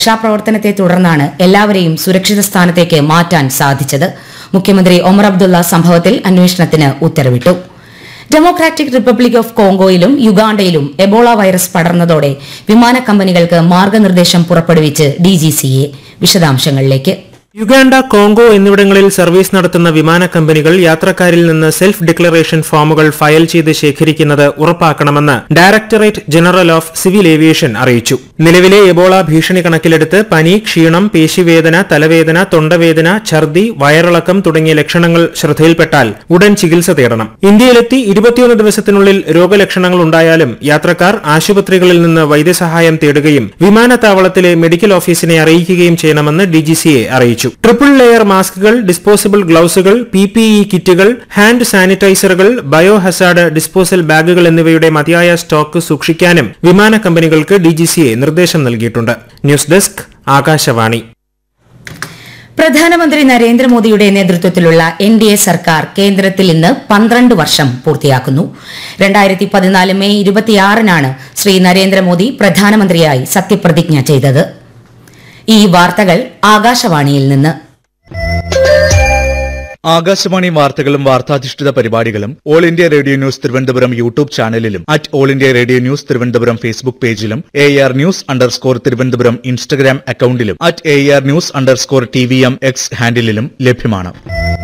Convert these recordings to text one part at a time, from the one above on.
രക്ഷാപ്രവർത്തനത്തെ തുടർന്നാണ് എല്ലാവരെയും സുരക്ഷിത സ്ഥാനത്തേക്ക് മാറ്റാൻ സാധിച്ചത് മുഖ്യമന്ത്രി ഒമർ അബ്ദുള്ള സംഭവത്തിൽ അന്വേഷണത്തിന് ഉത്തരവിട്ടു ഡെമോക്രാറ്റിക് റിപ്പബ്ലിക് ഓഫ് കോങ്കോയിലും യുഗാണ്ടയിലും എബോള വൈറസ് പടർന്നതോടെ വിമാന കമ്പനികൾക്ക് മാർഗനിർദ്ദേശം പുറപ്പെടുവിച്ച് ഡിജിസിഎ വിശദാംശങ്ങളിലേക്ക് യുഗാണ്ട കോങ്കോ എന്നിവിടങ്ങളിൽ സർവീസ് നടത്തുന്ന വിമാന കമ്പനികൾ യാത്രക്കാരിൽ നിന്ന് സെൽഫ് ഡിക്ലറേഷൻ ഫോമുകൾ ഫയൽ ചെയ്ത് ശേഖരിക്കുന്നത് ഉറപ്പാക്കണമെന്ന് directorate general of civil aviation അറിയിച്ചു നിലവിലെ എബോള ഭീഷണി കണക്കിലെടുത്ത് പനി ക്ഷീണം പേശിവേദന തലവേദന തൊണ്ടവേദന ഛർദി വയറിളക്കം തുടങ്ങിയ ലക്ഷണങ്ങൾ ശ്രദ്ധയിൽപ്പെട്ടാൽ ഉടൻ ചികിത്സ തേടണം ഇന്ത്യയിലെത്തി ഇരുപത്തിയൊന്ന് ദിവസത്തിനുള്ളിൽ രോഗലക്ഷണങ്ങൾ ഉണ്ടായാലും യാത്രക്കാർ ആശുപത്രികളിൽ നിന്ന് വൈദ്യസഹായം തേടുകയും വിമാനത്താവളത്തിലെ മെഡിക്കൽ ഓഫീസിനെ അറിയിക്കുകയും ചെയ്യണമെന്ന് ഡിജിസിഎ അറിയിച്ചു ട്രിപ്പിൾ ലെയർ മാസ്കുകൾ ഡിസ്പോസിബിൾ ഗ്ലൌസുകൾ പി പി ഇ കിറ്റുകൾ ഹാൻഡ് സാനിറ്റൈസറുകൾ ബയോ ഹസാർഡ് ഡിസ്പോസൽ ബാഗുകൾ എന്നിവയുടെ മതിയായ സ്റ്റോക്ക് സൂക്ഷിക്കാനും വിമാന കമ്പനികൾക്ക് ഡിജിസിഎ നിർദ്ദേശം നൽകിയിട്ടുണ്ട് ന്യൂസ് ഡെസ്ക് ആകാശവാണി പ്രധാനമന്ത്രി നരേന്ദ്രമോദിയുടെ നേതൃത്വത്തിലുള്ള എൻ ഡി എ സർക്കാർ കേന്ദ്രത്തിൽ ഇന്ന് പന്ത്രണ്ട് വർഷം പൂർത്തിയാക്കുന്നു രണ്ടായിരത്തി പതിനാല് മെയ് ഇരുപത്തിയാറിനാണ് ശ്രീ നരേന്ദ്രമോദി പ്രധാനമന്ത്രിയായി സത്യപ്രതിജ്ഞ ചെയ്തത് ഈ വാർത്തകൾ ആകാശവാണിയിൽ നിന്ന് ആകാശവാണി വാർത്തകളും വാർത്താധിഷ്ഠിത പരിപാടികളും all India radio news Thiruvananthapuram YouTube ചാനലിലും at all India radio news Thiruvananthapuram Facebook പേജിലും A R news underscore Thiruvananthapuram Instagram അക്കൌണ്ടിലും at A R news underscore T V M X ഹാൻഡിലും ലഭ്യമാണ്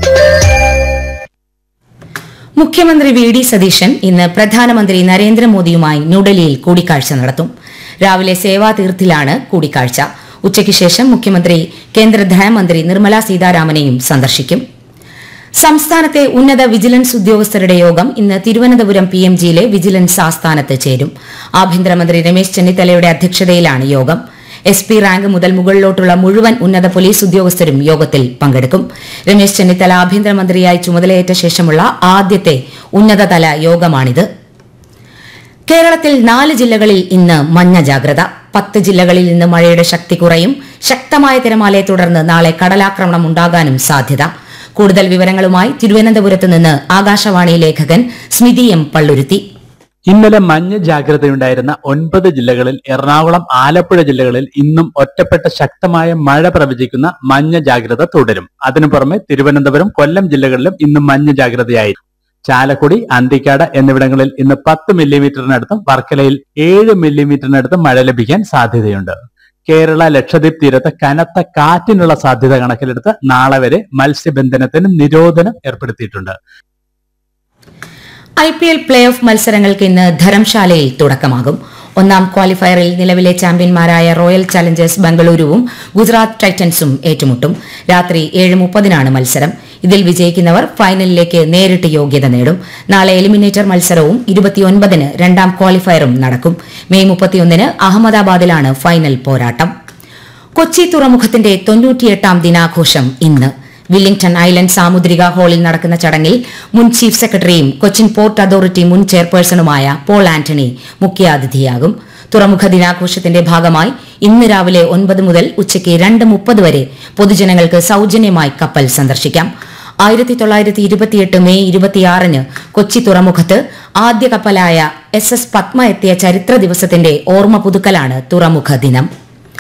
മുഖ്യമന്ത്രി വി ഡി സതീശൻ ഇന്ന് പ്രധാനമന്ത്രി നരേന്ദ്രമോദിയുമായി ന്യൂഡൽഹിയിൽ കൂടിക്കാഴ്ച നടത്തും രാവിലെ സേവാതീർത്ഥിലാണ് കൂടിക്കാഴ്ച ഉച്ചയ്ക്ക് ശേഷം മുഖ്യമന്ത്രി കേന്ദ്ര ധനമന്ത്രി നിർമ്മല സീതാരാമനെയും സന്ദർശിക്കും സംസ്ഥാനത്തെ ഉന്നത വിജിലൻസ് ഉദ്യോഗസ്ഥരുടെ യോഗം ഇന്ന് തിരുവനന്തപുരം പി എം ജിയിലെ വിജിലൻസ് ആസ്ഥാനത്ത് ചേരും ആഭ്യന്തരമന്ത്രി രമേശ് ചെന്നിത്തലയുടെ അധ്യക്ഷതയിലാണ് യോഗം എസ് പി റാങ്ക് മുതൽ മുകളിലോട്ടുള്ള മുഴുവൻ ഉന്നത പോലീസ് ഉദ്യോഗസ്ഥരും യോഗത്തിൽ പങ്കെടുക്കും രമേശ് ചെന്നിത്തല ആഭ്യന്തരമന്ത്രിയായി ചുമതലയേറ്റ ശേഷമുള്ള ആദ്യത്തെ ഉന്നതതല യോഗമാണിത് കേരളത്തിൽ നാല് ജില്ലകളിൽ ഇന്ന് മഞ്ഞ ജാഗ്രത പത്ത് ജില്ലകളിൽ ഇന്ന് മഴയുടെ ശക്തി കുറയും ശക്തമായ തിരമാലയെ തുടർന്ന് നാളെ കടലാക്രമണം ഉണ്ടാകാനും സാധ്യത കൂടുതൽ വിവരങ്ങളുമായി തിരുവനന്തപുരത്ത് നിന്ന് ആകാശവാണി ലേഖകൻ സ്മിതി എം പള്ളുരുത്തി ഇന്നലെ മഞ്ഞ ജാഗ്രതയുണ്ടായിരുന്ന ഒൻപത് ജില്ലകളിൽ എറണാകുളം ആലപ്പുഴ ജില്ലകളിൽ ഇന്നും ഒറ്റപ്പെട്ട ശക്തമായ മഴ പ്രവചിക്കുന്ന മഞ്ഞ ജാഗ്രത തുടരും അതിനു പുറമെ തിരുവനന്തപുരം കൊല്ലം ജില്ലകളിലും ഇന്നും മഞ്ഞ ജാഗ്രതയായിരിക്കും ചാലക്കുടി അന്തിക്കാട് എന്നിവിടങ്ങളിൽ ഇന്ന് പത്ത് മില്ലിമീറ്ററിനടുത്തും വർക്കലയിൽ ഏഴ് മില്ലിമീറ്ററിനടുത്തും മഴ ലഭിക്കാൻ സാധ്യതയുണ്ട് കേരള ലക്ഷദ്വീപ് തീരത്ത് കനത്ത കാറ്റിനുള്ള സാധ്യത കണക്കിലെടുത്ത് നാളെ വരെ മത്സ്യബന്ധനത്തിന് നിരോധനം ഏർപ്പെടുത്തിയിട്ടുണ്ട് I P L play off മത്സരങ്ങൾക്ക് ഇന്ന് ധരംശാലയിൽ തുടക്കമാകും ഒന്നാം ക്വാളിഫയറിൽ നിലവിലെ ചാമ്പ്യന്മാരായ റോയൽ ചലഞ്ചേഴ്സ് ബംഗളൂരുവും ഗുജറാത്ത് ടൈറ്റൻസും ഏറ്റുമുട്ടും രാത്രി ഏഴ് മുപ്പതിനാണ് മത്സരം ഇതിൽ വിജയിക്കുന്നവർ ഫൈനലിലേക്ക് നേരിട്ട് യോഗ്യത നേടും നാളെ എലിമിനേറ്റർ മത്സരവും ഇരുപത്തിയൊൻപതിന് രണ്ടാം ക്വാളിഫയറും നടക്കും മെയ് മുപ്പത്തിയൊന്നിന് അഹമ്മദാബാദിലാണ് ഫൈനൽ പോരാട്ടം കൊച്ചി തുറമുഖത്തിന്റെ തൊണ്ണൂറ്റിയെട്ടാം ദിനാഘോഷം ഇന്ന് വില്ലിംഗ്ടൺ ഐലൻഡ് സാമുദ്രിക ഹാളിൽ നടക്കുന്ന ചടങ്ങിൽ മുൻ ചീഫ് സെക്രട്ടറിയും കൊച്ചിൻ പോർട്ട് അതോറിറ്റി മുൻ ചെയർപേഴ്സണുമായ പോൾ ആന്റണി മുഖ്യാതിഥിയാകും തുറമുഖ ദിനാഘോഷത്തിന്റെ ഭാഗമായി ഇന്ന് രാവിലെ ഒൻപത് മുതൽ ഉച്ചയ്ക്ക് രണ്ട് മുപ്പത് വരെ പൊതുജനങ്ങൾക്ക് സൌജന്യമായി കപ്പൽ സന്ദർശിക്കാം ആയിരത്തി തൊള്ളായിരത്തി ഇരുപത്തിയെട്ട് മെയ് ഇരുപത്തിയാറിന് കൊച്ചി തുറമുഖത്ത് ആദ്യ കപ്പലായ എസ് എസ് പത്മ എത്തിയ ചരിത്ര ദിവസത്തിന്റെ ഓർമ്മ പുതുക്കലാണ് തുറമുഖ ദിനം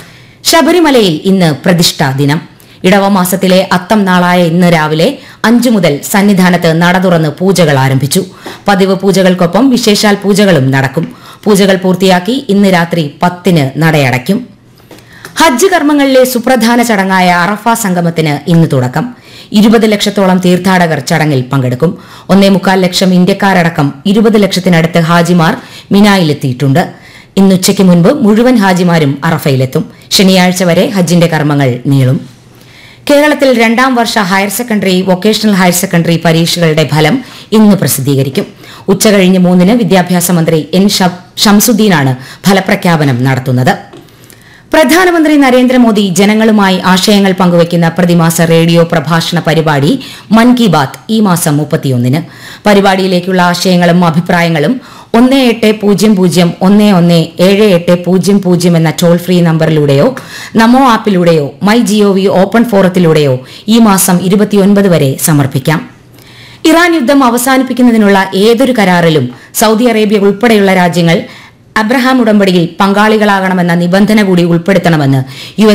ശബരിമലയിൽ ഇന്ന് പ്രതിഷ്ഠാ ദിനം ഇടവമാസത്തിലെ അത്തം നാളായ ഇന്ന് രാവിലെ അഞ്ചു മുതൽ സന്നിധാനത്ത് നട തുറന്ന് പൂജകൾ ആരംഭിച്ചു പതിവ് പൂജകൾക്കൊപ്പം വിശേഷാൽ പൂജകളും നടക്കും പൂജകൾ പൂർത്തിയാക്കി ഇന്ന് രാത്രി പത്തിന് നടയടയ്ക്കും ഹജ്ജ് കർമ്മങ്ങളിലെ സുപ്രധാന ചടങ്ങായ അറഫ സംഗമത്തിന് ഇന്ന് തുടക്കം ഇരുപത് ലക്ഷത്തോളം തീർത്ഥാടകർ ചടങ്ങിൽ പങ്കെടുക്കും ഒന്നേ മുക്കാൽ ലക്ഷം ഇന്ത്യക്കാരടക്കം ഇരുപത് ലക്ഷത്തിനടുത്ത് ഹാജിമാർ മിനായിലെത്തിയിട്ടുണ്ട് ഇന്നുച്ചയ്ക്ക് മുൻപ് മുഴുവൻ ഹാജിമാരും അറഫയിലെത്തും ശനിയാഴ്ച വരെ ഹജ്ജിന്റെ കർമ്മങ്ങൾ നീളും കേരളത്തിൽ രണ്ടാം വർഷ higher secondary vocational higher secondary പരീക്ഷകളുടെ ഫലം ഇന്ന് പ്രസിദ്ധീകരിക്കും ഉച്ചകഴിഞ്ഞ് മൂന്നിന് വിദ്യാഭ്യാസ മന്ത്രി എൻ ഷം- ഷംസുദ്ദീനാണ് ഫലപ്രഖ്യാപനം നടത്തുന്നത് പ്രധാനമന്ത്രി നരേന്ദ്രമോദി ജനങ്ങളുമായി ആശയങ്ങൾ പങ്കുവയ്ക്കുന്ന പ്രതിമാസ റേഡിയോ പ്രഭാഷണ പരിപാടി മൻ കി ബാത്ത് ഈ മാസം മുപ്പത്തിയൊന്നിന് പരിപാടിയിലേക്കുള്ള ആശയങ്ങളും അഭിപ്രായങ്ങളും ഒന്ന് എട്ട് പൂജ്യം പൂജ്യം ഒന്ന് ഒന്ന് ഏഴ് എട്ട് പൂജ്യം പൂജ്യം എന്ന ടോൾ ഫ്രീ നമ്പറിലൂടെയോ നമോ ആപ്പിലൂടെയോ മൈ ജിഒവി ഓപ്പൺ ഫോറത്തിലൂടെയോ ഈ മാസം ഇരുപത്തിയൊൻപത് വരെ സമർപ്പിക്കാം ഇറാൻ യുദ്ധം അവസാനിപ്പിക്കുന്നതിനുള്ള ഏതൊരു കരാറിലും സൗദി അറേബ്യ ഉൾപ്പെടെയുള്ള രാജ്യങ്ങൾ അബ്രഹാം ഉടമ്പടിയിൽ പങ്കാളികളാകണമെന്ന നിബന്ധന കൂടി ഉൾപ്പെടുത്തണമെന്ന് യു